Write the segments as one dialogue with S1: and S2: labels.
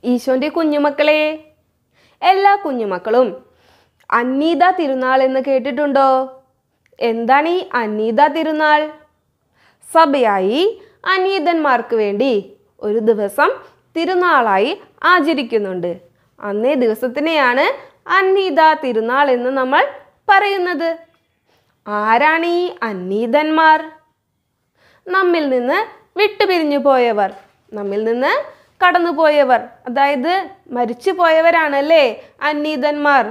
S1: ഈശോൻ്റെ കുഞ്ഞുമക്കളെ എല്ലാ കുഞ്ഞുമക്കളും അന്നീത തിരുനാൾ എന്ന് കേട്ടിട്ടുണ്ടോ എന്താണ് ഈ അന്നീത തിരുനാൾ സഭയായി അനീതന്മാർക്ക് വേണ്ടി ഒരു ദിവസം തിരുനാളായി ആചരിക്കുന്നുണ്ട് അന്നേ ദിവസത്തിനെയാണ് അന്നീത തിരുനാൾ എന്ന് നമ്മൾ പറയുന്നത് ആരാണ് ഈ അന്നീതന്മാർ നമ്മിൽ നിന്ന് വിട്ടുപിരിഞ്ഞു പോയവർ നമ്മിൽ നിന്ന് കടന്നുപോയവർ അതായത് മരിച്ചു പോയവരാണല്ലേ അന്നീതന്മാർ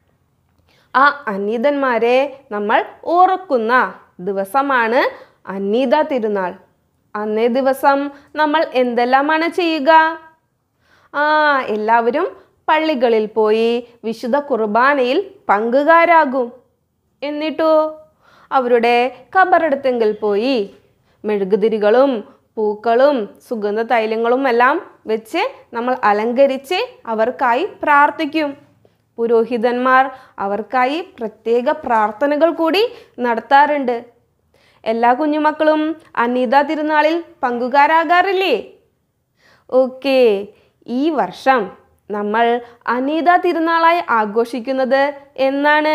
S1: ആ അന്നീതന്മാരെ നമ്മൾ ഓർക്കുന്ന ദിവസമാണ് അന്നീത തിരുനാൾ അന്നേ ദിവസം നമ്മൾ എന്തെല്ലാമാണ് ചെയ്യുക ആ എല്ലാവരും പള്ളികളിൽ പോയി വിശുദ്ധ കുർബാനയിൽ പങ്കുകാരാകും എന്നിട്ടോ അവരുടെ കബറടുത്തെങ്കിൽ പോയി മെഴുകുതിരികളും പൂക്കളും സുഗന്ധ തൈലങ്ങളും എല്ലാം വെച്ച് നമ്മൾ അലങ്കരിച്ച് അവർക്കായി പ്രാർത്ഥിക്കും പുരോഹിതന്മാർ അവർക്കായി പ്രത്യേക പ്രാർത്ഥനകൾ കൂടി നടത്താറുണ്ട് എല്ലാ കുഞ്ഞുമക്കളും അനീത തിരുനാളിൽ പങ്കുകാരാകാറില്ലേ ഓക്കെ ഈ വർഷം നമ്മൾ അനീത തിരുനാളായി ആഘോഷിക്കുന്നത് എന്നാണ്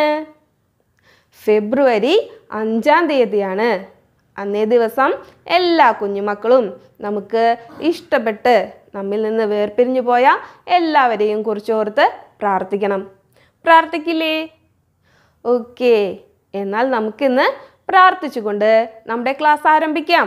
S1: ഫെബ്രുവരി അഞ്ചാം തീയതിയാണ് അന്നേ ദിവസം എല്ലാ കുഞ്ഞുമക്കളും നമുക്ക് ഇഷ്ടപ്പെട്ട് നമ്മിൽ നിന്ന് വേർപിരിഞ്ഞു പോയ എല്ലാവരെയും കുറിച്ചോർത്ത് പ്രാർത്ഥിക്കണം പ്രാർത്ഥിക്കില്ലേ ഓക്കെ എന്നാൽ നമുക്കിന്ന് പ്രാർത്ഥിച്ചുകൊണ്ട് നമ്മുടെ ക്ലാസ് ആരംഭിക്കാം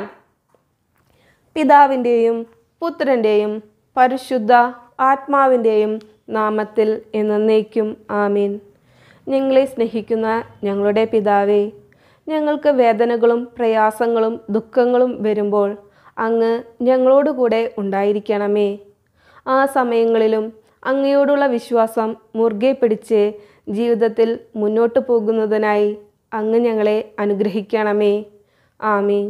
S1: പിതാവിൻ്റെയും പുത്രൻ്റെയും പരിശുദ്ധ ആത്മാവിൻ്റെയും നാമത്തിൽ എന്നേക്കും ആമീൻ ഞങ്ങളെ സ്നേഹിക്കുന്ന ഞങ്ങളുടെ പിതാവേ ഞങ്ങൾക്ക് വേദനകളും പ്രയാസങ്ങളും ദുഃഖങ്ങളും വരുമ്പോൾ അങ്ങ് ഞങ്ങളോടുകൂടെ ഉണ്ടായിരിക്കണമേ ആ സമയങ്ങളിലും അങ്ങയോടുള്ള വിശ്വാസം മുറുകെ പിടിച്ച് ജീവിതത്തിൽ മുന്നോട്ട് പോകുന്നതിനായി അങ്ങ് ഞങ്ങളെ അനുഗ്രഹിക്കണമേ ആമീൻ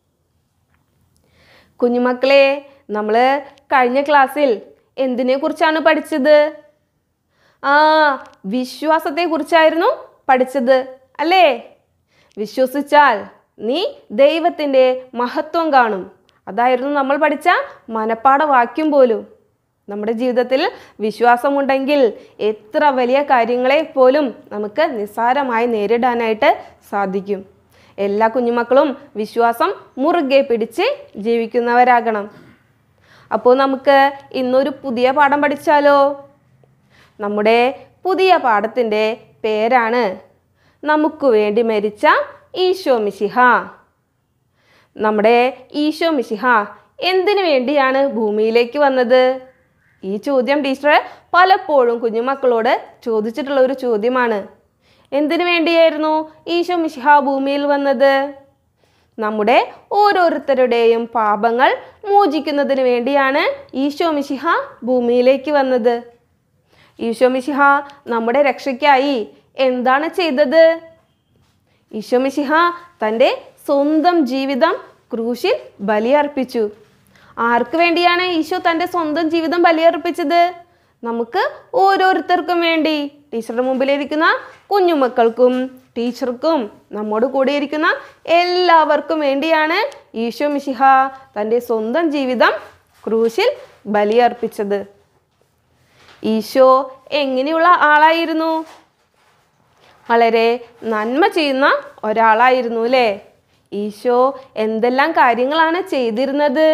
S1: കുഞ്ഞുമക്കളെ നമ്മൾ കഴിഞ്ഞ ക്ലാസ്സിൽ എന്തിനെ കുറിച്ചാണ് പഠിച്ചത് ആ വിശ്വാസത്തെ കുറിച്ചായിരുന്നു പഠിച്ചത് അല്ലേ വിശ്വസിച്ചാൽ നീ ദൈവത്തിൻ്റെ മഹത്വം കാണും അതായിരുന്നു നമ്മൾ പഠിച്ച മനപ്പാട വാക്യം പോലും നമ്മുടെ ജീവിതത്തിൽ വിശ്വാസമുണ്ടെങ്കിൽ എത്ര വലിയ കാര്യങ്ങളെ പോലും നമുക്ക് നിസ്സാരമായി നേരിടാനായിട്ട് സാധിക്കും എല്ലാ കുഞ്ഞുമക്കളും വിശ്വാസം മുറുകെ പിടിച്ച് ജീവിക്കുന്നവരാകണം അപ്പോൾ നമുക്ക് ഇന്നൊരു പുതിയ പാഠം പഠിച്ചാലോ നമ്മുടെ പുതിയ പാഠത്തിൻ്റെ പേരാണ് നമുക്ക് വേണ്ടി മരിച്ച ഈശോ മിശിഹ നമ്മുടെ ഈശോ മിശിഹ എന്തിനു വേണ്ടിയാണ് ഭൂമിയിലേക്ക് വന്നത് ഈ ചോദ്യം ടീച്ചർ പലപ്പോഴും കുഞ്ഞുമക്കളോട് ചോദിച്ചിട്ടുള്ള ഒരു ചോദ്യമാണ് എന്തിനു വേണ്ടിയായിരുന്നു ഈശോ മിശിഹ ഭൂമിയിൽ വന്നത് നമ്മുടെ ഓരോരുത്തരുടെയും പാപങ്ങൾ മോചിക്കുന്നതിന് വേണ്ടിയാണ് ഈശോ മിശിഹ ഭൂമിയിലേക്ക് വന്നത് ഈശോ മിശിഹ നമ്മുടെ രക്ഷയ്ക്കായി എന്താണ് ചെയ്തത് ഈശോ മിശിഹ തൻ്റെ സ്വന്തം ജീവിതം ക്രൂശിൽ ബലിയർപ്പിച്ചു ആർക്ക് വേണ്ടിയാണ് ഈശോ തൻ്റെ സ്വന്തം ജീവിതം ബലിയർപ്പിച്ചത് നമുക്ക് ഓരോരുത്തർക്കും വേണ്ടി ടീച്ചറുടെ മുമ്പിലിരിക്കുന്ന കുഞ്ഞുമക്കൾക്കും ടീച്ചർക്കും നമ്മോട് കൂടെ ഇരിക്കുന്ന എല്ലാവർക്കും വേണ്ടിയാണ് ഈശോ മിശിഹ തൻ്റെ സ്വന്തം ജീവിതം ക്രൂശിൽ ബലിയർപ്പിച്ചത് ഈശോ എങ്ങനെയുള്ള ആളായിരുന്നു വളരെ നന്മ ചെയ്യുന്ന ഒരാളായിരുന്നു അല്ലേ ഈശോ എന്തെല്ലാം കാര്യങ്ങളാണ് ചെയ്തിരുന്നത്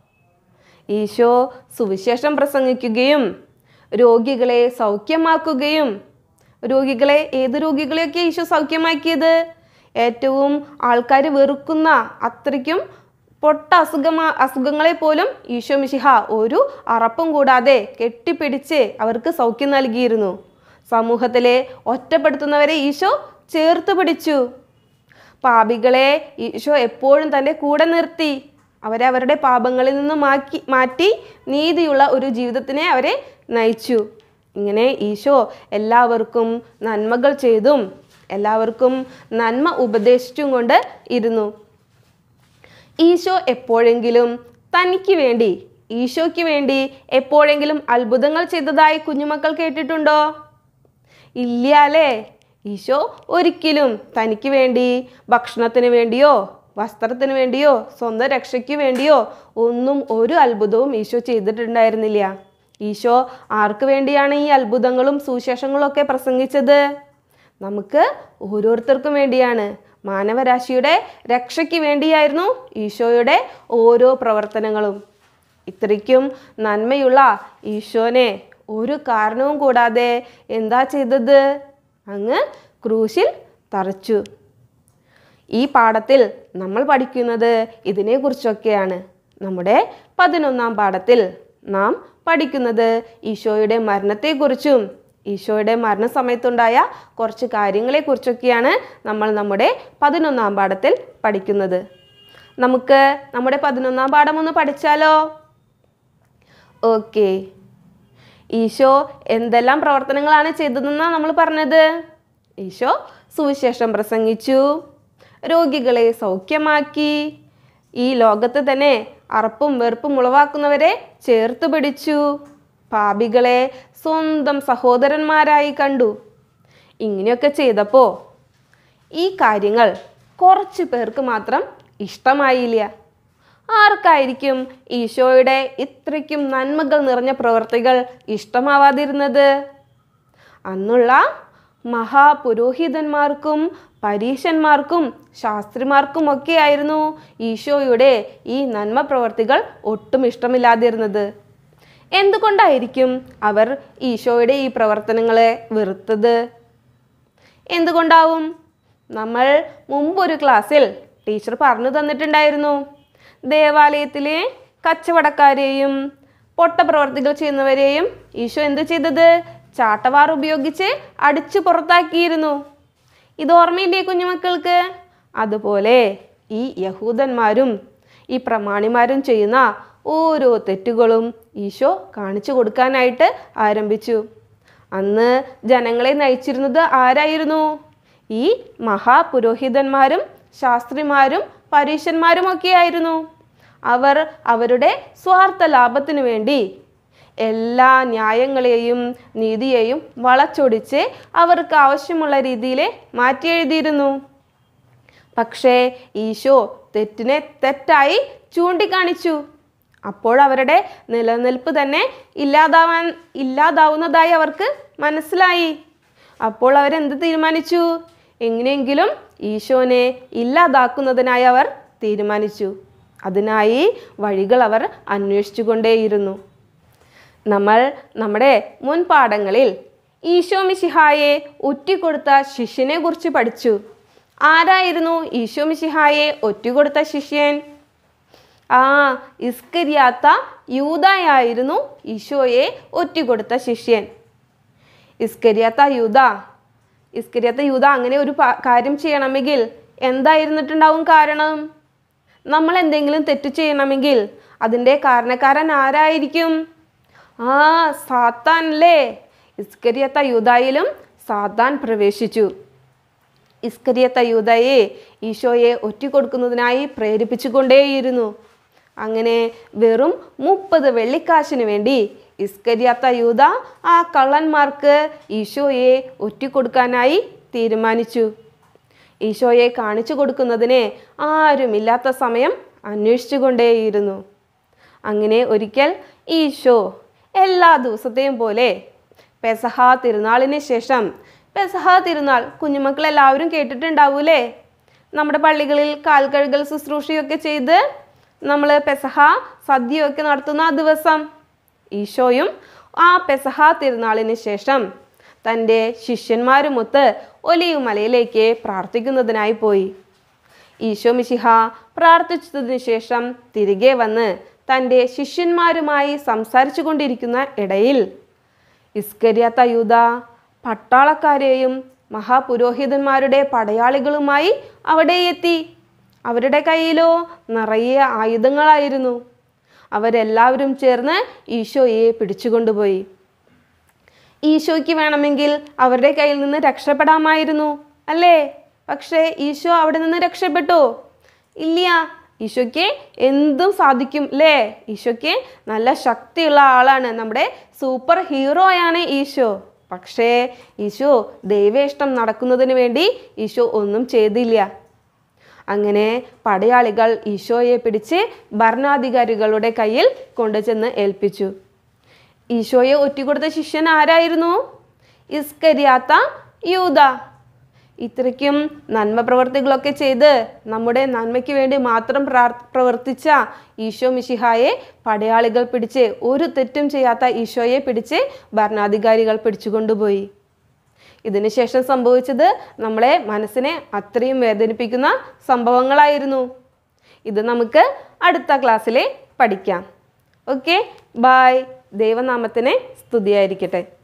S1: ഈശോ സുവിശേഷം പ്രസംഗിക്കുകയും രോഗികളെ സൗഖ്യമാക്കുകയും രോഗികളെ ഏത് രോഗികളെയൊക്കെ ഈശോ സൗഖ്യമാക്കിയത് ഏറ്റവും ആൾക്കാർ വെറുക്കുന്ന അത്രയ്ക്കും പൊട്ട അസുഖമാ അസുഖങ്ങളെ പോലും ഈശോ മിശിഹ ഒരു അറപ്പും കൂടാതെ കെട്ടിപ്പിടിച്ച് അവർക്ക് സൗഖ്യം നൽകിയിരുന്നു സമൂഹത്തിലെ ഒറ്റപ്പെടുത്തുന്നവരെ ഈശോ ചേർത്ത് പിടിച്ചു പാപികളെ ഈശോ എപ്പോഴും തൻ്റെ കൂടെ നിർത്തി അവരെ അവരുടെ പാപങ്ങളിൽ നിന്ന് മാറ്റി മാറ്റി നീതിയുള്ള ഒരു ജീവിതത്തിനെ അവരെ നയിച്ചു ഇങ്ങനെ ഈശോ എല്ലാവർക്കും നന്മകൾ ചെയ്തും എല്ലാവർക്കും നന്മ ഉപദേശിച്ചും കൊണ്ട് ഇരുന്നു ഈശോ എപ്പോഴെങ്കിലും തനിക്ക് വേണ്ടി ഈശോയ്ക്ക് വേണ്ടി എപ്പോഴെങ്കിലും അത്ഭുതങ്ങൾ ചെയ്തതായി കുഞ്ഞുമക്കൾ കേട്ടിട്ടുണ്ടോ ഇല്ല അല്ലേ ഈശോ ഒരിക്കലും തനിക്ക് വേണ്ടി ഭക്ഷണത്തിന് വേണ്ടിയോ വസ്ത്രത്തിന് വേണ്ടിയോ സ്വന്തം രക്ഷയ്ക്ക് വേണ്ടിയോ ഒന്നും ഒരു അത്ഭുതവും ഈശോ ചെയ്തിട്ടുണ്ടായിരുന്നില്ല ഈശോ ആർക്ക് വേണ്ടിയാണ് ഈ അത്ഭുതങ്ങളും സുവിശേഷങ്ങളും ഒക്കെ പ്രസംഗിച്ചത് നമുക്ക് ഓരോരുത്തർക്കും വേണ്ടിയാണ് മാനവരാശിയുടെ രക്ഷയ്ക്ക് വേണ്ടിയായിരുന്നു ഈശോയുടെ ഓരോ പ്രവർത്തനങ്ങളും ഇത്രയ്ക്കും നന്മയുള്ള ഈശോനെ ഒരു കാരണവും കൂടാതെ എന്താ ചെയ്തത് അങ്ങ് ക്രൂശിൽ തറച്ചു ഈ പാഠത്തിൽ നമ്മൾ പഠിക്കുന്നത് ഇതിനെക്കുറിച്ചൊക്കെയാണ് നമ്മുടെ പതിനൊന്നാം പാഠത്തിൽ നാം പഠിക്കുന്നത് ഈശോയുടെ മരണത്തെക്കുറിച്ചും ഈശോയുടെ മരണസമയത്തുണ്ടായ കുറച്ച് കാര്യങ്ങളെക്കുറിച്ചൊക്കെയാണ് നമ്മൾ നമ്മുടെ പതിനൊന്നാം പാഠത്തിൽ പഠിക്കുന്നത് നമുക്ക് നമ്മുടെ പതിനൊന്നാം പാഠം ഒന്ന് പഠിച്ചാലോ ഓക്കെ ഈശോ എന്തെല്ലാം പ്രവർത്തനങ്ങളാണ് ചെയ്തതെന്നാണ് നമ്മൾ പറഞ്ഞത് ഈശോ സുവിശേഷം പ്രസംഗിച്ചു രോഗികളെ സൗഖ്യമാക്കി ഈ ലോകത്ത് തന്നെ അറപ്പും വെറുപ്പും ഉളവാക്കുന്നവരെ ചേർത്ത് പിടിച്ചു പാപികളെ സ്വന്തം സഹോദരന്മാരായി കണ്ടു ഇങ്ങനെയൊക്കെ ചെയ്തപ്പോൾ ഈ കാര്യങ്ങൾ കുറച്ച് പേർക്ക് മാത്രം ഇഷ്ടമായില്ല ആർക്കായിരിക്കും ഈശോയുടെ ഇത്രയ്ക്കും നന്മകൾ നിറഞ്ഞ പ്രവർത്തികൾ ഇഷ്ടമാവാതിരുന്നത് അന്നുള്ള മഹാപുരോഹിതന്മാർക്കും പരീശന്മാർക്കും ശാസ്ത്രിമാർക്കും ഒക്കെ ആയിരുന്നു ഈശോയുടെ ഈ നന്മ പ്രവർത്തികൾ ഒട്ടും ഇഷ്ടമില്ലാതിരുന്നത് എന്തുകൊണ്ടായിരിക്കും അവർ ഈശോയുടെ ഈ പ്രവർത്തനങ്ങളെ വെറുത്തത് എന്തുകൊണ്ടാവും നമ്മൾ മുമ്പൊരു ക്ലാസ്സിൽ ടീച്ചർ പറഞ്ഞു തന്നിട്ടുണ്ടായിരുന്നു ദേവാലയത്തിലെ കച്ചവടക്കാരെയും പൊട്ടപ്രവർത്തികൾ ചെയ്യുന്നവരെയും ഈശോ എന്ത് ചെയ്തത് ചാട്ടവാർ ഉപയോഗിച്ച് അടിച്ചു പുറത്താക്കിയിരുന്നു ഇത് ഓർമ്മയില്ലേ കുഞ്ഞുമക്കൾക്ക് അതുപോലെ ഈ യഹൂദന്മാരും ഈ പ്രമാണിമാരും ചെയ്യുന്ന ഓരോ തെറ്റുകളും ഈശോ കാണിച്ചു കൊടുക്കാനായിട്ട് ആരംഭിച്ചു അന്ന് ജനങ്ങളെ നയിച്ചിരുന്നത് ആരായിരുന്നു ഈ മഹാപുരോഹിതന്മാരും ശാസ്ത്രിമാരും പരീശന്മാരും ഒക്കെയായിരുന്നു അവർ അവരുടെ സ്വാർത്ഥ ലാഭത്തിനു വേണ്ടി എല്ലാ ന്യായങ്ങളെയും നീതിയെയും വളച്ചൊടിച്ച് അവർക്ക് ആവശ്യമുള്ള രീതിയിൽ മാറ്റി എഴുതിയിരുന്നു പക്ഷേ ഈശോ തെറ്റിനെ തെറ്റായി ചൂണ്ടിക്കാണിച്ചു അപ്പോൾ അവരുടെ നിലനിൽപ്പ് തന്നെ ഇല്ലാതാവാൻ ഇല്ലാതാവുന്നതായി അവർക്ക് മനസ്സിലായി അപ്പോൾ അവരെന്ത് തീരുമാനിച്ചു എങ്ങനെയെങ്കിലും ഈശോനെ ഇല്ലാതാക്കുന്നതിനായി അവർ തീരുമാനിച്ചു അതിനായി വഴികൾ അവർ അന്വേഷിച്ചു കൊണ്ടേയിരുന്നു നമ്മൾ നമ്മുടെ മുൻ പാഠങ്ങളിൽ ഈശോ മിശിഹായെ ഒറ്റിക്കൊടുത്ത ശിഷ്യനെ കുറിച്ച് പഠിച്ചു ആരായിരുന്നു ഈശോ മിശിഹായെ ഒറ്റുകൊടുത്ത ശിഷ്യൻ ആ ഇസ്കരിയാത്ത യൂതായായിരുന്നു ഈശോയെ ഒറ്റുകൊടുത്ത ശിഷ്യൻ ഇസ്കരിയാത്ത യൂത ഇസ്കരിയാത്ത യൂത അങ്ങനെ ഒരു പ- കാര്യം ചെയ്യണമെങ്കിൽ എന്തായിരുന്നിട്ടുണ്ടാവും കാരണം നമ്മൾ എന്തെങ്കിലും തെറ്റ് ചെയ്യണമെങ്കിൽ അതിൻ്റെ കാരണക്കാരൻ ആരായിരിക്കും ആ സാത്താൻ അല്ലേ ഇസ്കരിയത്ത യൂതായിലും സാത്താൻ പ്രവേശിച്ചു ഇസ്കരിയത്ത യൂതയെ ഈശോയെ ഒറ്റിക്കൊടുക്കുന്നതിനായി പ്രേരിപ്പിച്ചുകൊണ്ടേയിരുന്നു അങ്ങനെ വെറും മുപ്പത് വെള്ളിക്കാശിന് വേണ്ടി ഇസ്കരിയാത്ത യൂത ആ കള്ളന്മാർക്ക് ഈശോയെ ഒറ്റിക്കൊടുക്കാനായി തീരുമാനിച്ചു ഈശോയെ കാണിച്ചു കൊടുക്കുന്നതിന് ആരുമില്ലാത്ത സമയം അന്വേഷിച്ചുകൊണ്ടേയിരുന്നു അങ്ങനെ ഒരിക്കൽ ഈശോ എല്ലാ ദിവസത്തെയും പോലെ പെസഹ തിരുനാളിന് ശേഷം പെസഹ തിരുനാൾ കുഞ്ഞുമക്കൾ എല്ലാവരും കേട്ടിട്ടുണ്ടാവൂലേ നമ്മുടെ പള്ളികളിൽ കാൽ കഴുകൽ ശുശ്രൂഷയൊക്കെ ചെയ്ത് നമ്മൾ പെസഹ സദ്യയൊക്കെ നടത്തുന്ന ആ ദിവസം ഈശോയും ആ പെസഹ തിരുനാളിന് ശേഷം തൻ്റെ ശിഷ്യന്മാരുമൊത്ത് ഒലിവ് മലയിലേക്ക് പ്രാർത്ഥിക്കുന്നതിനായി പോയി ഈശോ മിശിഹ പ്രാർത്ഥിച്ചതിനു ശേഷം തിരികെ വന്ന് തൻ്റെ ശിഷ്യന്മാരുമായി സംസാരിച്ചു കൊണ്ടിരിക്കുന്ന ഇടയിൽ ഇസ്കരിയാത്ത യൂത പട്ടാളക്കാരെയും മഹാപുരോഹിതന്മാരുടെ പടയാളികളുമായി അവിടെ എത്തി അവരുടെ കയ്യിലോ നിറയെ ആയുധങ്ങളായിരുന്നു അവരെല്ലാവരും ചേർന്ന് ഈശോയെ പിടിച്ചുകൊണ്ടുപോയി ഈശോയ്ക്ക് വേണമെങ്കിൽ അവരുടെ കയ്യിൽ നിന്ന് രക്ഷപ്പെടാമായിരുന്നു അല്ലേ പക്ഷേ ഈശോ അവിടെ നിന്ന് രക്ഷപ്പെട്ടോ ഇല്ല ഈശോയ്ക്ക് എന്തും സാധിക്കും അല്ലേ ഈശോയ്ക്ക് നല്ല ശക്തിയുള്ള ആളാണ് നമ്മുടെ സൂപ്പർ ഹീറോയാണ് ഈശോ പക്ഷേ ഈശോ ദൈവേഷ്ടം നടക്കുന്നതിന് വേണ്ടി ഈശോ ഒന്നും ചെയ്തില്ല അങ്ങനെ പടയാളികൾ ഈശോയെ പിടിച്ച് ഭരണാധികാരികളുടെ കയ്യിൽ കൊണ്ടുചെന്ന് ഏൽപ്പിച്ചു ഈശോയെ ഒറ്റിക്കൊടുത്ത ശിഷ്യൻ ആരായിരുന്നു ഇസ്കരിയാത്ത യൂത ഇത്രയ്ക്കും നന്മ പ്രവർത്തികളൊക്കെ ചെയ്ത് നമ്മുടെ നന്മയ്ക്ക് വേണ്ടി മാത്രം പ്രാർ പ്രവർത്തിച്ച ഈശോ മിശിഹായെ പടയാളികൾ പിടിച്ച് ഒരു തെറ്റും ചെയ്യാത്ത ഈശോയെ പിടിച്ച് ഭരണാധികാരികൾ പിടിച്ചുകൊണ്ടുപോയി ഇതിനുശേഷം സംഭവിച്ചത് നമ്മളെ മനസ്സിനെ അത്രയും വേദനിപ്പിക്കുന്ന സംഭവങ്ങളായിരുന്നു ഇത് നമുക്ക് അടുത്ത ക്ലാസ്സിലെ പഠിക്കാം ഓക്കെ ബായ് ദൈവനാമത്തിനെ സ്തുതിയായിരിക്കട്ടെ